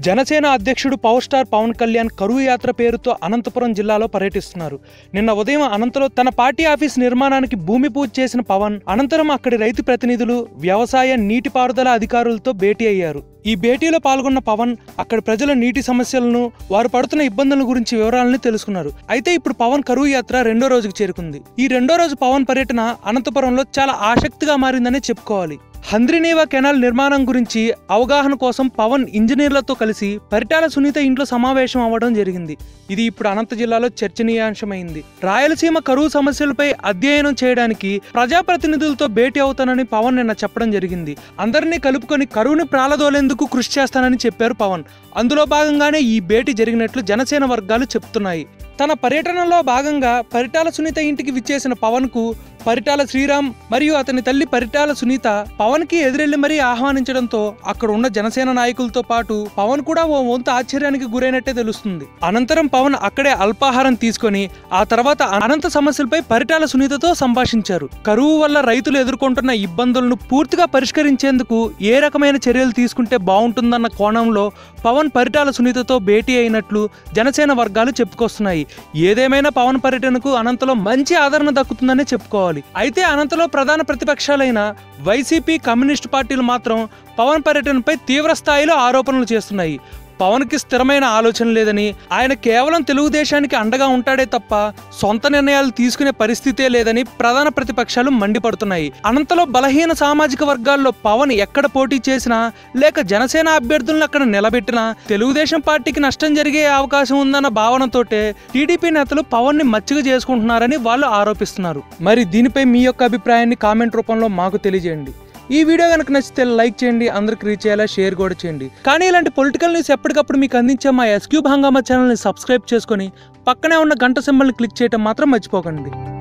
జనసేన అధ్యక్షుడు power star Pawan Kalyan కరువు యాత్ర పేరుతో అనంతపురం జిల్లాలో పర్యటిస్తున్నారు నిన్న ఉదయం అనంతలో తన పార్టీ ఆఫీస్ నిర్మాణానికి భూమి పూజ చేసిన పవన్ అనంతరం అక్కడి రైతు ప్రతినిధులు వ్యవసాయ నీటిపారుదల అధికారులతో భేటీ అయ్యారు ఈ భేటీలో పాల్గొన్న పవన్ అక్కడి ప్రజల నీటి సమస్యలను వారు పడుతున్న ఇబ్బందుల గురించి వివరాలను తెలుసుకున్నారు అయితే ఇప్పుడు పవన్ కరువు యాత్ర రెండో రోజుకు చేరుకుంది ఈ రెండో రోజు పవన్ పర్యటన అనంతపురంలో చాలా ఆసక్తిగా మారిందనే చెప్పుకోవాలి హంద్రినీవా కెనాల్ నిర్మాణం గురించి అవగాహన కోసం పవన్ ఇంజనీర్లతో కలిసి పరిటాల సునీత ఇంట్లో సమావేశం అవ్వడం జరిగింది ఇది ఇప్పుడు అనంత జిల్లాలో చర్చనీయాంశమైంది రాయలసీమ కరువు సమస్యలపై అధ్యయనం చేయడానికి ప్రజాప్రతినిధులతో భేటీ అవుతానని పవన్ నిన్న చెప్పడం జరిగింది అందరినీ కలుపుకొని కరువుని ప్రాలదోలేందుకు కృషి చేస్తానని చెప్పారు పవన్ అందులో భాగంగానే ఈ భేటీ జరిగినట్లు జనసేన వర్గాలు చెప్తున్నాయి తన పర్యటనలో భాగంగా పరిటాల సునీత ఇంటికి విచ్చేసిన పవన్ కు పరిటాల శ్రీరామ్ మరియు అతని తల్లి పరిటాల సునీత పవన్ కి ఎదురెళ్లి మరీ ఆహ్వానించడంతో అక్కడ ఉన్న జనసేన నాయకులతో పాటు పవన్ కూడా ఓ వంతు ఆశ్చర్యానికి గురైనట్టే తెలుస్తుంది అనంతరం పవన్ అక్కడే అల్పాహారం తీసుకొని ఆ తర్వాత అనంత సమస్యలపై పరిటాల సునీతతో సంభాషించారు కరువు వల్ల రైతులు ఎదుర్కొంటున్న ఇబ్బందులను పూర్తిగా పరిష్కరించేందుకు ఏ రకమైన చర్యలు తీసుకుంటే బాగుంటుందన్న కోణంలో పవన్ పరిటాల సునీతతో భేటీ అయినట్లు జనసేన వర్గాలు చెప్పుకొస్తున్నాయి ఏదేమైనా పవన్ పర్యటనకు అనంతలో మంచి ఆదరణ దక్కుతుందనే చెప్పుకోవాలి అయితే అనంతలో ప్రధాన ప్రతిపక్షాలైన వైసీపీ కమ్యూనిస్టు పార్టీలు మాత్రం పవన్ పర్యటనపై తీవ్ర స్థాయిలో ఆరోపణలు చేస్తున్నాయి పవన్కి స్థిరమైన ఆలోచన లేదని ఆయన కేవలం తెలుగుదేశానికి అండగా ఉంటాడే తప్ప సొంత నిర్ణయాలు తీసుకునే పరిస్థితే లేదని ప్రధాన ప్రతిపక్షాలు మండిపడుతున్నాయి అనంతలో బలహీన సామాజిక వర్గాల్లో పవన్ ఎక్కడ పోటీ చేసినా లేక జనసేన అభ్యర్థులను అక్కడ నిలబెట్టినా తెలుగుదేశం పార్టీకి నష్టం జరిగే అవకాశం ఉందన్న భావనతోటే టీడీపీ నేతలు పవన్ ని మచ్చిక చేసుకుంటున్నారని వాళ్ళు ఆరోపిస్తున్నారు మరి దీనిపై మీ యొక్క అభిప్రాయాన్ని కామెంట్ రూపంలో మాకు తెలియజేయండి ఈ వీడియో కనుక నచ్చితే లైక్ చేయండి అందరికి రీచ్ అయ్యేలా షేర్ కూడా చేయండి కానీ ఇలాంటి పొలిటికల్ న్యూస్ ఎప్పటికప్పుడు మీకు అందించే మా ఎస్క్యూబ్ హంగామా ఛానల్ని సబ్స్క్రైబ్ చేసుకొని పక్కనే ఉన్న గంట సింబల్ని క్లిక్ చేయడం మాత్రం మర్చిపోకండి